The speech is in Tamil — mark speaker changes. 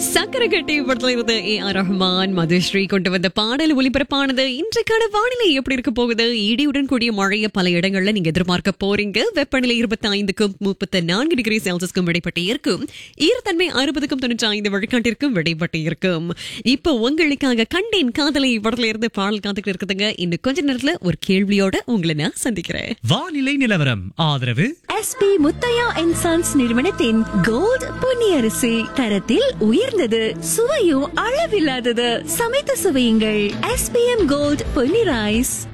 Speaker 1: சக்கரகட்டி படத்துல இருந்து ஏ ஆர் ரஹ்மான் மதுஸ்ரீ கொண்டு வந்த பாடல் ஒளிபரப்பானது இன்றைக்கான வானிலை எப்படி இருக்க போகுது இடியுடன் கூடிய மழைய பல இடங்கள்ல நீங்க எதிர்பார்க்க போறீங்க வெப்பநிலை இருபத்தி ஐந்துக்கும் முப்பத்தி நான்கு டிகிரி செல்சியஸ்க்கும் இடைப்பட்டு இருக்கும் ஈரத்தன்மை அறுபதுக்கும் தொண்ணூற்றி ஐந்து விழுக்காட்டிற்கும் இடைப்பட்டு இருக்கும் இப்போ உங்களுக்காக கண்டேன் காதலை படத்துல இருந்து பாடல் காத்துக்கிட்டு இருக்குதுங்க இன்னும் கொஞ்ச நேரத்துல ஒரு கேள்வியோட உங்களை நான் சந்திக்கிறேன்
Speaker 2: வானிலை நிலவரம் ஆதரவு
Speaker 3: எஸ்பி முத்தையா அண்ட் சன்ஸ் நிறுவனத்தின் கோல்ட் பொன்னியரிசி தரத்தில் உயர்ந்தது சுவையும் அளவில்லாதது சமைத்து சுவையுங்கள் எஸ்பிஎம் கோல்ட் பொன்னி ரைஸ்